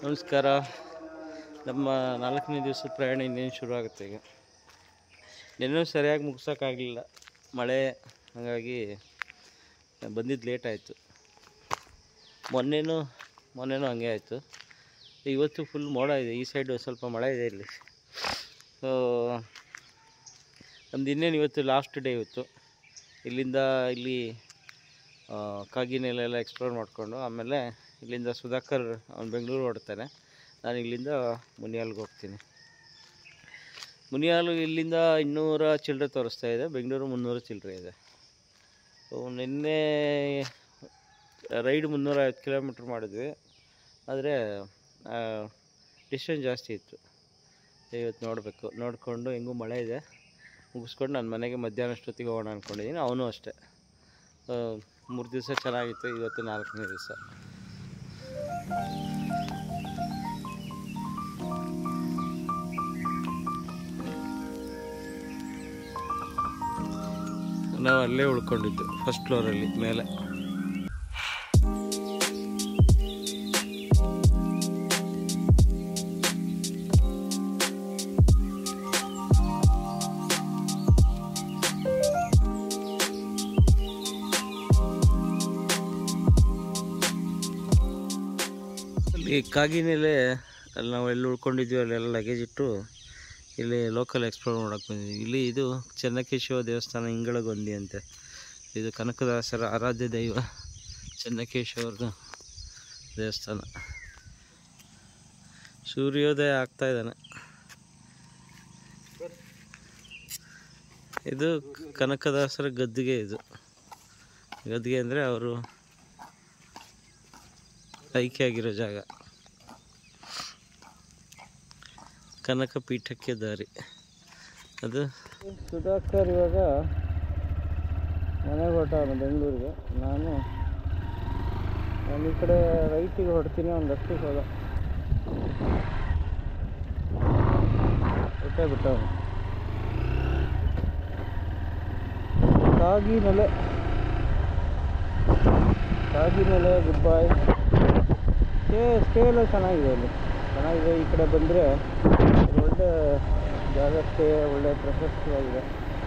ನಮಸ್ಕಾರ ನಮ್ಮ ನಾಲ್ಕನೇ ದಿವಸದ ಪ್ರಯಾಣ ಇನ್ನೇನು ಶುರು ಆಗುತ್ತೆ ಈಗ ನಿನ್ನೆ ಸರಿಯಾಗಿ ಮುಗ್ಸೋಕ್ಕಾಗಲಿಲ್ಲ ಮಳೆ ಹಾಗಾಗಿ ಬಂದಿದ್ದು ಲೇಟ್ ಆಯಿತು ಮೊನ್ನೆನೂ ಮೊನ್ನೆನೂ ಹಂಗೆ ಆಯಿತು ಇವತ್ತು ಫುಲ್ ಮೋಡ ಇದೆ ಈ ಸೈಡು ಸ್ವಲ್ಪ ಮಳೆ ಇದೆ ಇಲ್ಲಿ ಸೊ ನಮ್ದು ಇನ್ನೇನು ಇವತ್ತು ಲಾಸ್ಟ್ ಡೇ ಇವತ್ತು ಇಲ್ಲಿಂದ ಇಲ್ಲಿ ಆ, ಕಾಗಿನೆಲೆಲ್ಲ ಎಕ್ಸ್ಪ್ಲೋರ್ ಮಾಡಿಕೊಂಡು ಆಮೇಲೆ ಇಲ್ಲಿಂದ ಸುಧಾಕರ್ ಅವ್ನು ಬೆಂಗಳೂರು ಹೊಡ್ತಾನೆ ನಾನು ಇಲ್ಲಿಂದ ಮುನಿಯಾಲ್ಗೆ ಹೋಗ್ತೀನಿ ಮುನಿಯಾಲು ಇಲ್ಲಿಂದ ಇನ್ನೂರ ಚಿಲ್ಲರೆ ತೋರಿಸ್ತಾ ಇದೆ ಬೆಂಗಳೂರು ಮುನ್ನೂರು ಚಿಲ್ಲರೆ ಇದೆ ಸೊ ನಿನ್ನೆ ರೈಡ್ ಮುನ್ನೂರ ಐವತ್ತು ಕಿಲೋಮೀಟ್ರ್ ಮಾಡಿದ್ವಿ ಆದರೆ ಡಿಸ್ಟೆನ್ಸ್ ಜಾಸ್ತಿ ಇತ್ತು ಇವತ್ತು ನೋಡಬೇಕು ನೋಡಿಕೊಂಡು ಹೆಂಗೂ ಮಳೆ ಇದೆ ಮುಗಿಸ್ಕೊಂಡು ನಾನು ಮನೆಗೆ ಮಧ್ಯಾಹ್ನ ಅಷ್ಟೊತ್ತಿಗೆ ಹೋಗೋಣ ಅಂದ್ಕೊಂಡಿದ್ದೀನಿ ಅವನು ಅಷ್ಟೇ ಮೂರು ದಿವಸ ಚೆನ್ನಾಗಿತ್ತು ಇವತ್ತು ನಾಲ್ಕನೇ ದಿವಸ ನಾವು ಅಲ್ಲೇ ಉಳ್ಕೊಂಡಿದ್ದು ಫಸ್ಟ್ ಫ್ಲೋರಲ್ಲಿ ಮೇಲೆ ಅಲ್ಲಿ ಕಾಗಿನೆಲೆ ಅಲ್ಲಿ ನಾವು ಎಲ್ಲಿ ಉಳ್ಕೊಂಡಿದ್ವಿ ಅಲ್ಲೆಲ್ಲ ಲಗೇಜ್ ಇಟ್ಟು ಇಲ್ಲಿ ಲೋಕಲ್ ಎಕ್ಸ್ಪ್ಲೋರ್ ಮಾಡೋಕೆ ಬಂದಿದ್ವಿ ಇಲ್ಲಿ ಇದು ಚೆನ್ನಕೇಶವ ದೇವಸ್ಥಾನ ಇಂಗಳಗೊಂದಿ ಅಂತೆ ಇದು ಕನಕದಾಸರ ಆರಾಧ್ಯ ದೈವ ಚೆನ್ನಕೇಶವರ ದೇವಸ್ಥಾನ ಸೂರ್ಯೋದಯ ಆಗ್ತಾ ಇದ್ದಾನೆ ಇದು ಕನಕದಾಸರ ಗದ್ದಿಗೆ ಇದು ಗದ್ದಿಗೆ ಅಂದರೆ ಅವರು ಐಕ್ಯ ಆಗಿರೋ ಜಾಗ ಕನಕ ಪೀಠಕ್ಕೆ ದಾರಿ ಅದು ಸುಧಾಕರ್ ಇವಾಗ ಮನೆಗೆ ಹೊರಟವನು ಬೆಂಗಳೂರಿಗೆ ನಾನು ನಾನು ಈ ಕಡೆ ರೈಟಿಗೆ ಹೊಡ್ತೀನಿ ಒಂದು ಹತ್ತು ಹೋದ ಹೊಟ್ಟೆ ಬಿಟ್ಟವನು Kaginele Kaginele good boy stay stay ಎಲ್ಲ ಚೆನ್ನಾಗಿದೆ ಅಲ್ಲಿ ಚೆನ್ನಾಗಿದೆ ಈ ಕಡೆ ಬಂದರೆ ಒಳ್ಳೆ ಜಾಗ ಸ್ಟೇ ಒಳ್ಳೆ ಪ್ರಶಸ್ತಿಯಾಗಿದೆ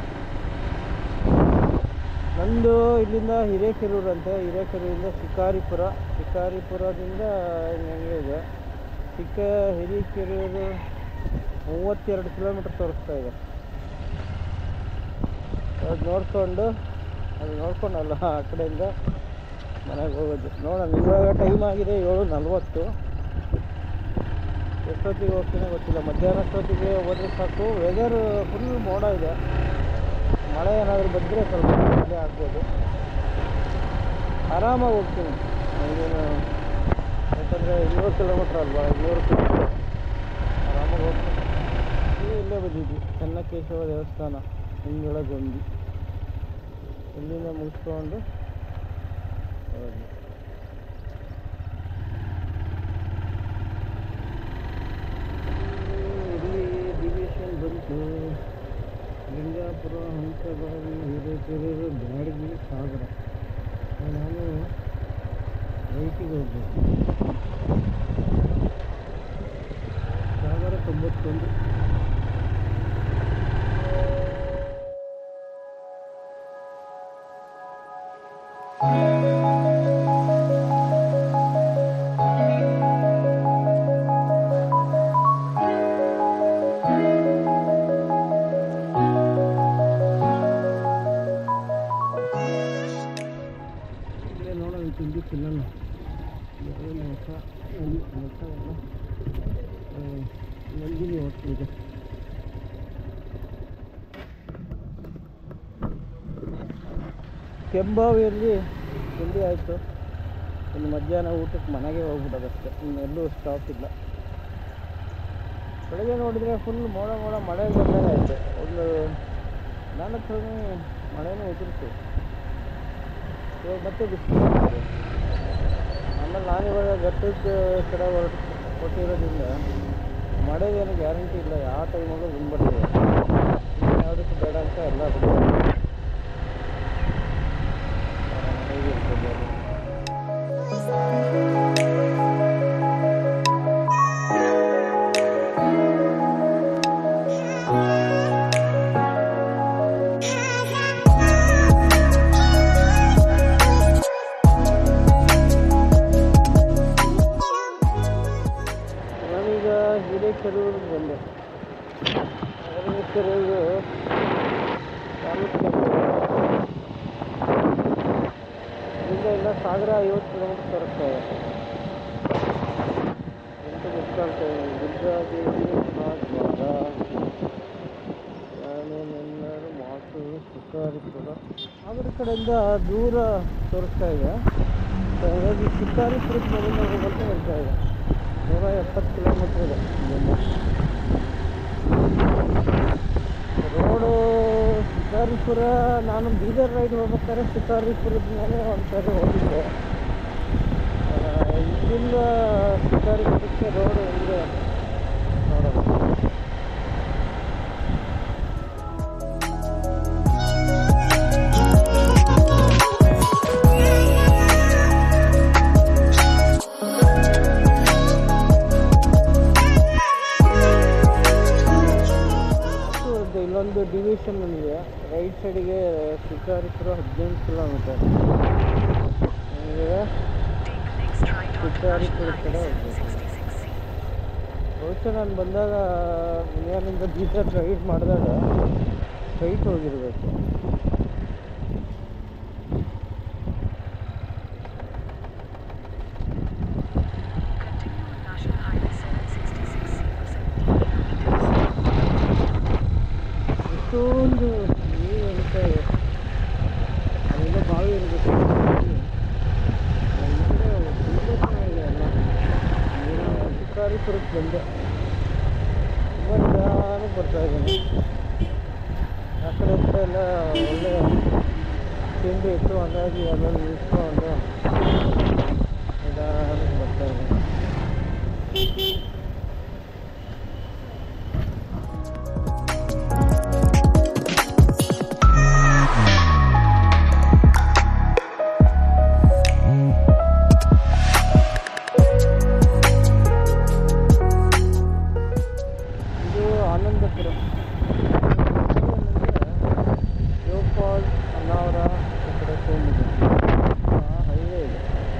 ನಂದು ಇಲ್ಲಿಂದ ಹಿರೇಕೆರೂರು ಅಂತೆ ಹಿರೇಕೆರೂರಿಂದ ಶಿಕಾರಿಪುರ ಶಿಕಾರಿಪುರದಿಂದ ಹೆಂಗೆ ಇದೆ ಚಿಕ್ಕ ಹಿರೇಕೆರೂರು ಮೂವತ್ತೆರಡು ಕಿಲೋಮೀಟ್ರ್ ತೋರಿಸ್ತಾ ಇದೆ ಅದು ನೋಡಿಕೊಂಡು ಅದು ನೋಡ್ಕೊಂಡಲ್ಲ ಆ ಕಡೆಯಿಂದ ಮನೆಗೆ ಹೋಗೋದು ನೋಡೋಣ ಇವಾಗ ಟೈಮ್ ಆಗಿದೆ ಏಳು ನಲ್ವತ್ತು ಎಷ್ಟೊತ್ತಿಗೆ ಹೋಗ್ತೀನಿ ಗೊತ್ತಿಲ್ಲ ಮಧ್ಯಾಹ್ನ ಅಷ್ಟೊತ್ತಿಗೆ ಹೋದ್ರೆ ಸಾಕು ವೆದರ್ ಫುಲ್ ಮೋಡ ಇದೆ ಮಳೆ ಏನಾದರೂ ಬಂದರೆ ಸ್ವಲ್ಪ ಮಳೆ ಆಗ್ಬೋದು ಆರಾಮಾಗಿ ಹೋಗ್ತೀನಿ ನನಗೇನು ಯಾಕಂದರೆ ಇನ್ನೂರು ಕಿಲೋಮೀಟ್ರ್ ಅಲ್ವಾ ಇನ್ನೂರು ಕಿಲೋಮೀಟ್ರ್ ಆರಾಮಾಗಿ ಹೋಗ್ತೀನಿ ಇದು ಇಲ್ಲೇ ಬಂದಿದ್ವಿ ಚೆನ್ನಕೇಶವ ದೇವಸ್ಥಾನ ಹಿಂಗಳಗೊಂದಿ ಇಲ್ಲಿಂದ ಮುಗಿಸ್ಕೊಂಡು ಹೋದ್ವಿ ಇಲ್ಲಿ ಡಿವಿಷನ್ ಬಂತು ಲಿಂಗಾಪುರ ಹಂಸಬಾವಿ ಹಿರೇಕೆರೂರು ಬ್ಯಾಡಗಿ ಸಾಗರ ನಾನು ರೈಟಿಗೆ ಹೋಗ್ಬೇಕು ಸಾಗರ ತೊಂಬತ್ತೊಂದು ಇಲ್ಲೇ ನೋಡೋಣ ತಿಂಡಿ ತಿನ್ನೋಣ ಏನು ಹೊಸ ನಂದಿ- ಹೊಸ ಎಲ್ಲ ಆ, ನಂದಿನಿ ಹೋಟ್ಲ್ ಇದೆ ಕೆಂಬಾವಿಯಲ್ಲಿ ತಿಂಡಿ ಆಯಿತು ಇನ್ನು ಮಧ್ಯಾಹ್ನ ಊಟಕ್ಕೆ ಮನೆಗೆ ಹೋಗ್ಬಿಡೋದಷ್ಟೇ ಇನ್ನೆಲ್ಲೂ ಸ್ಟಾಪ್ ಇಲ್ಲ ಬೆಳಗ್ಗೆ ನೋಡಿದರೆ ಫುಲ್ ಮೋಡ ಮೋಡ ಮಳೆ ಬಂದಾಗ ಆಯಿತು ಒಂದು ನಾಲ್ಕು ಮಳೆನೂ ಉದುರಿತು ಇವಾಗ ಮತ್ತೆ ಬಿಸಿಲು ಆಗ್ತಿದೆ. ಆಮೇಲೆ ನಾನಿವಾಗ ಘಟ್ಟದ ಕಡೆ ಹೊರಟು ಕೊಟ್ಟಿರೋದ್ರಿಂದ ಮಳೆದೇನು ಗ್ಯಾರಂಟಿ ಇಲ್ಲ ಯಾವ ಟೈಮಲ್ಲೂ ಬಂದ್ಬಿಡ್ತದೆ ಯಾವುದಕ್ಕೂ ಬೇಡ ಅಂತ ಎಲ್ಲ ಬಿಡ್ತಾರೆ ಹೇಗಿರ್ತದೆ ಅದು ಕೆರೂರಿಗೆ ಬಂದೆ ಅರಳಿ ಕೆರೂರು ತಾಲೂಕು ಇಲ್ಲಿಂದ ಎಲ್ಲ ಸಾಗರ ಐವತ್ತು ಕಿಲೋಮೀಟರ್ ತರುತ್ತೆ ಎಂಟು ಗೊತ್ತಾಗ್ತಾ ಇದೆ ದುರ್ಗಾದೇವಿ ಮಹಾದ್ವಾರ ನಾನೇನೆಲ್ಲರೂ ಮಾತು ಶಿಕಾರಿಪುರ ಸಾಗರ ಕಡೆಯಿಂದ ದೂರ ತೋರಿಸ್ತಾ ಇದೆ ಸೊ ಹಾಗಾಗಿ ಶಿಕಾರಿಪುರಕ್ಕೆ ಮೊದಲು ಹೋಗಂತ ಹೇಳ್ತಾ ಇದೆ ನೂರ ಎಪ್ಪತ್ತು ಕಿಲೋಮೀಟ್ರ್ ಇದೆ ಇಲ್ಲಿಂದ ರೋಡು ಶಿಕಾರಿಪುರ ನಾನು ಬೀದರ್ ರೈಡ್ ಹೋಗ್ಬೇಕಾದ್ರೆ ಶಿಕಾರಿಪುರದ ಮೇಲೆ ಒಂದು ಸರಿ ಹೋಗಿದ್ದೆ ಆ, ಇಲ್ಲಿಂದ ಶಿಕಾರಿಪುರಕ್ಕೆ ರೋಡು ಹೆಂಗೆ ನೋಡೋಣ ಸೊ ಇದು ಇಲ್ಲೊಂದು ಡಿವಿಷನ್ ನನಗೆ ರೈಟ್ ಸೈಡಿಗೆ ಶಿಕಾರಿಪುರ ಹದಿನೆಂಟು ಕಿಲೋಮೀಟರ್ ನನಗೆ ಶಿಕಾರಿಪುರ ಕಡೆ ಹೋಗ್ಬೇಕು ಬಹುಶಃ ನಾನು ಬಂದಾಗ ಮನೆಯಲ್ಲಿಂದ ಬೀದರ್ ರೈಡ್ ಮಾಡಿದಾಗ ಸ್ಟ್ರೈಟ್ ಹೋಗಿರಬೇಕು ಎಷ್ಟೊಂದು ನೀರು ಅಂತ ಅಲ್ಲೆಲ್ಲ ಬಾವಿ ಇರಬೇಕು ತುಂಬ ಚೆನ್ನಾಗಿದೆ ಎಲ್ಲ ನೀರು ಶಿಕಾರಿಪುರಕ್ಕೆ ಬಂದೆ ತುಂಬ ನಿಧಾನಕ್ಕೆ ಬರ್ತಾ ಇದ್ದೀನಿ ಆ ಕಡೆ ಈ ಕಡೆ ಎಲ್ಲ ಒಳ್ಳೆ ತಿಂಡಿ ಇತ್ತು ಹಾಗಾಗಿ ಅಲ್ಲಲ್ಲಿ ನಿಲ್ಸ್ಕೊಂಡು ನಿಧಾನಕ್ಕೆ ಬರ್ತಾ ಇದ್ದೀನಿ ಇದು ಆನಂದಪುರ ಯೋಪಾಲ್ ಅನ್ನಾವರ ಈ ಕಡೆ ಸೋಮಿಗೆ ಹೈವೇ ಇದೆ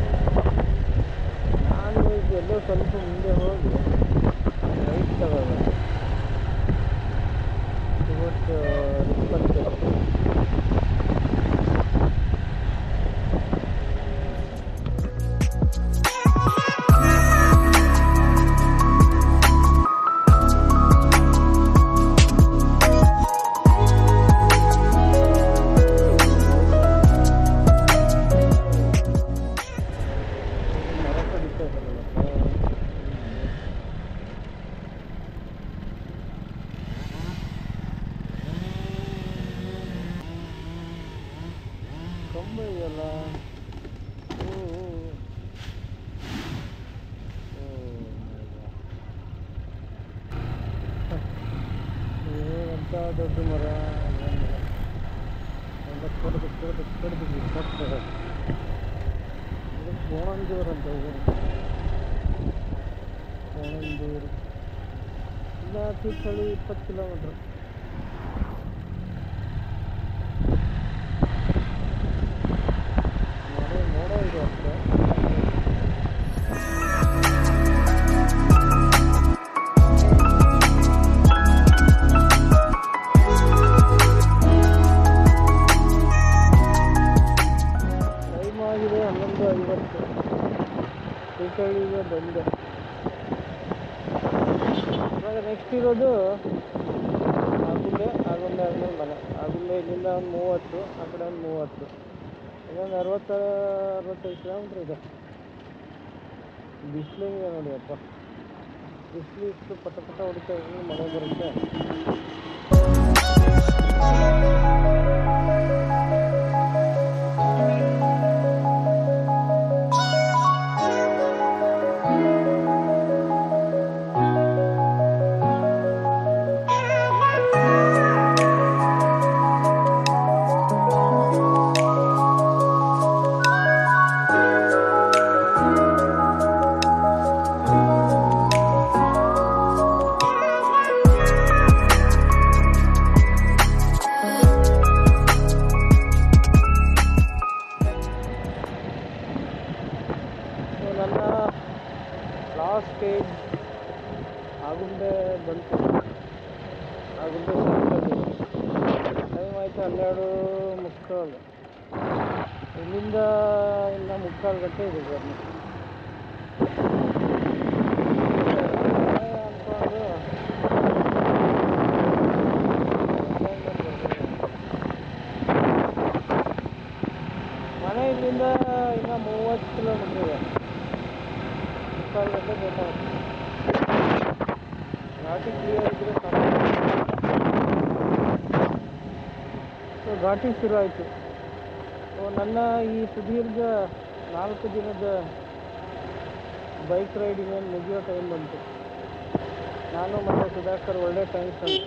ನಾನು ಈಗ ಎಲ್ಲೋ ಸ್ವಲ್ಪ ಮುಂದೆ ಹೋಗಿ ರೈಟ್ ತಗೋಬೇಕು ಇವತ್ತು ಇಪ್ಪತ್ತು ಮರ ಕಡಿತಾ ಇದ್ದಾರಲ್ಲ ಕಂಬ ಇದೆಯಲ್ಲ ಓ, ಓ, ಓ. ಓ, my God. ಏನಂತ ದೊಡ್ಡ ಮರ ಏನ್ ಮರ? ಎಲ್ಲ ಕಡ್ದು ಕಡ್ದು ಕಡ್ದು ಬಿಸಾಕ್ತಾರೆ. ಇದು ಕೋಣಂದೂರು ಅಂತ ಊರು ಕೋಣಂದೂರು ಇಲ್ಲ ತೀರ್ಥಹಳ್ಳಿ ಇಪ್ಪತ್ತು ಕಿಲೋಮೀಟ್ರ್ ಮರ ಮೋಡ ಇದೆ ಅಷ್ಟೇ ಟೈಮ್ ಆಗಿದೆ ಹನ್ನೊಂದು ಐವತ್ತು ತೀರ್ಥಹಳ್ಳಿಗೆ ಬಂದೆ ಇವಾಗ ನೆಕ್ಸ್ಟ್ ಇರೋದು ಆಗುಂಬೆ ಆಗುಂಬೆ ಆದ್ಮೇಲೆ ಮನೆ ಆಗುಂಬೆ ಇಲ್ಲಿಂದ ಒಂದು ಮೂವತ್ತು ಆ ಕಡೆ ಒಂದು ಮೂವತ್ತು ಇನ್ನೊಂದು ಅರವತ್ತು ಅರವತ್ತೈದು ಕಿಲೋಮೀಟ್ರ್ ಇದೆ ಬಿಸಿಲಿಗೆ ನೋಡಿ ಅಪ್ಪ ಬಿಸಿಲು ಇಷ್ಟು ಪಟ ಪಟ ಹೊಡಿತಾ ಇದ್ರೆ ಮಳೆ ಬರುತ್ತೆ ಸೊ ನನ್ನ ಲಾಸ್ಟ್ ಸ್ಟೇಜ್ ಆಗುಂಬೆ ಬಂತು ಆಗುಂಬೆ ಟೈಮ್ ಆಯಿತು ಹನ್ನೆರಡು ಮುಕ್ಕಾಲು ಇಲ್ಲಿಂದ ಇನ್ನು ಮುಕ್ಕಾಲು ಗಂಟೆ ಇದೆ ಜರ್ನಿ ಅಂದ್ಕೊಂಡು ಮನೆ ಇಲ್ಲಿಂದ ಇನ್ನು ಮೂವತ್ತು ಕಿಲೋಮೀಟ್ರ್ ಇದೆ ಮುಕ್ಕಾಲು ಗಂಟೆ ಬೇಕಾಗುತ್ತೆ ಘಾಟಿ ಕ್ಲಿಯರ್ ಇದ್ದರೆ ಸಾಕು ಸೊ ಘಾಟಿ ಶುರು ಆಯಿತು ಸೊ ನನ್ನ ಈ ಸುದೀರ್ಘ ನಾಲ್ಕು ದಿನದ ಬೈಕ್ ರೈಡಿಂಗ್ ಮುಗಿಯೋ ಟೈಮ್ ಬಂತು ನಾನು ಮತ್ತು ಸುಧಾಕರ್ ಒಳ್ಳೆ ಟೈಮ್ ಸ್ಪೆಂಡ್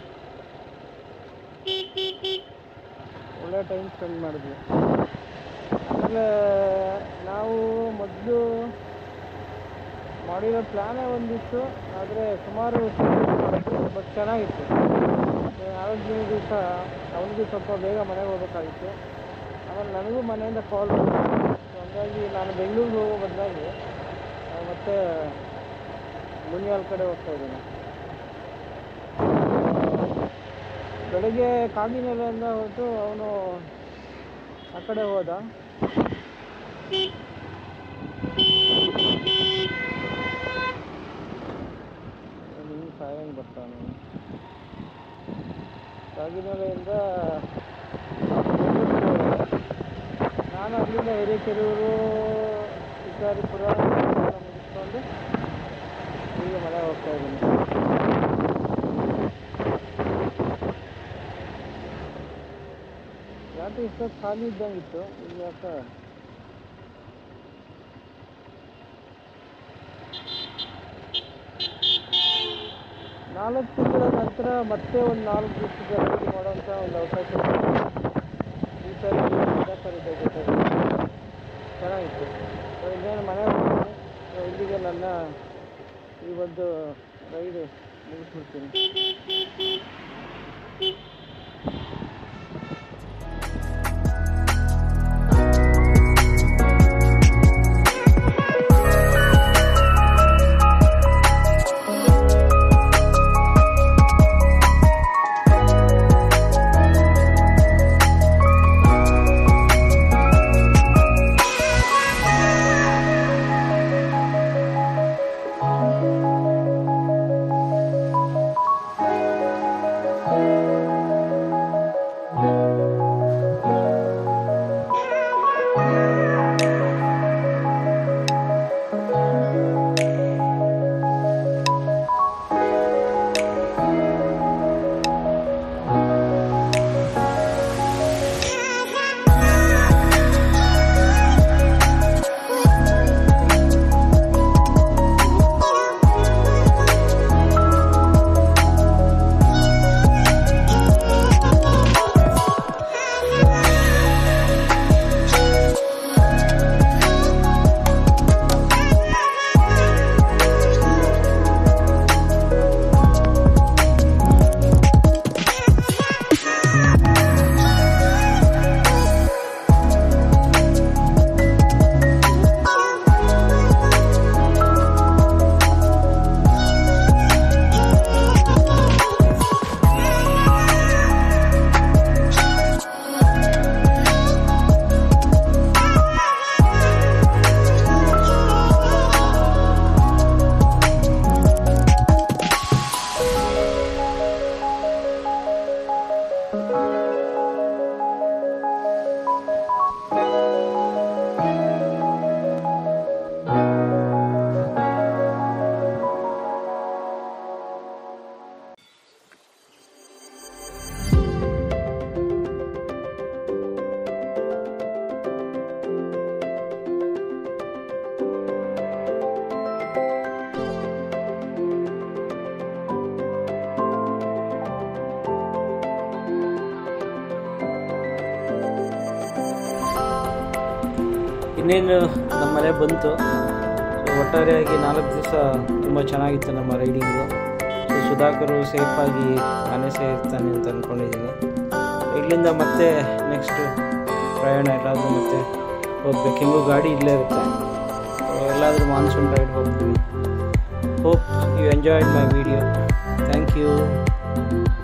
ಒಳ್ಳೆ ಟೈಮ್ ಸ್ಪೆಂಡ್ ಮಾಡಿದ್ವಿ ಆಮೇಲೆ ನಾವು ಮೊದಲು ಮಾಡಿರೋ ಪ್ಲ್ಯಾನೇ ಒಂದಿತ್ತು ಆದರೆ ಸುಮಾರು ಮಾಡಿತ್ತು ಬಟ್ ಚೆನ್ನಾಗಿತ್ತು ನಾಲ್ಕು ದಿವಸ ಅವನಿಗೂ ಸ್ವಲ್ಪ ಬೇಗ ಮನೆಗೆ ಹೋಗ್ಬೇಕಾಗಿತ್ತು ಆಮೇಲೆ ನನಗೂ ಮನೆಯಿಂದ ಕಾಲ್ ಬಂತು ಸೊ ಹಂಗಾಗಿ ನಾನು ಬೆಂಗಳೂರಿಗೆ ಹೋಗೋ ಬದಲಾಗಿ ಮತ್ತೆ ಮುನಿಯಾಲ್ ಕಡೆ ಹೋಗ್ತಾ ಇದ್ದೀನಿ ಬೆಳಗ್ಗೆ ಕಾಗಿನೆಲೆಯಿಂದ ಹೊರಟು ಅವನು ಆ ಕಡೆ ಹೋದ ಹಿಂಗೆ ಸಾಯಂಗ್ ಬರ್ತಾನೆ ಕಾಗಿನೆಲೆಯಿಂದ ನಾನು ಅಲ್ಲಿಂದ ಹಿರೇಕೆರೂರು ಶಿಕಾರಿಪುರ ಎಲ್ಲ ಮುಗಿಸ್ಕೊಂಡು ಈಗ ಮನೆ ಹೋಗ್ತಾ ಇದ್ದೀನಿ ಘಾಟಿ ಇಷ್ಟೊತ್ತು ಖಾಲಿ ಇದ್ದಂಗಿತ್ತು ಈಗ ಯಾಕೆ ನಾಲ್ಕು ತಿಂಗಳ ನಂತರ ಮತ್ತೆ ಒಂದು ನಾಲ್ಕು ದಿವಸದ ರೈಡ್ ಮಾಡೋಂಥ ಒಂದು ಅವಕಾಶ ಸಿಕ್ಕಿದೆ. ಈ ಸರಿ ಸುಧಾಕರ್ ಇದ್ದ ಜೊತೆಗೆ ಚೆನ್ನಾಗಿತ್ತು ಸೊ ಇನ್ನೇನು ಮನೆ ಹೋಗ್ತೀನಿ ಸೊ ಇಲ್ಲಿಗೆ ನನ್ನ ಈ ಒಂದು ರೈಡ್ ಮುಗಿಸ್ಬಿಡ್ತೀನಿ ಇನ್ನೇನು ನಮ್ಮ ಮನೆ ಬಂತು ಸೊ ಒಟ್ಟಾರೆಯಾಗಿ ನಾಲ್ಕು ದಿವಸ ತುಂಬ ಚೆನ್ನಾಗಿತ್ತು ನಮ್ಮ ರೈಡಿಂಗು ಸೊ ಸುಧಾಕರು ಸೇಫಾಗಿ ಮನೆ ಸೇರ್ತಾನೆ ಅಂತ ಅಂದ್ಕೊಂಡಿದ್ದೀನಿ ಇಲ್ಲಿಂದ ಮತ್ತೆ ನೆಕ್ಸ್ಟ್ ಪ್ರಯಾಣ ಎಲ್ಲಾದರೂ ಮತ್ತೆ ಹೋಗ್ಬೇಕು ಹೆಂಗೂ ಗಾಡಿ ಇಲ್ಲೇ ಇರುತ್ತೆ ಸೊ ಎಲ್ಲಾದರೂ ಮಾನ್ಸೂನ್ ರೈಡ್ ಹೋಗ್ತೀನಿ hope you enjoyed my video thank you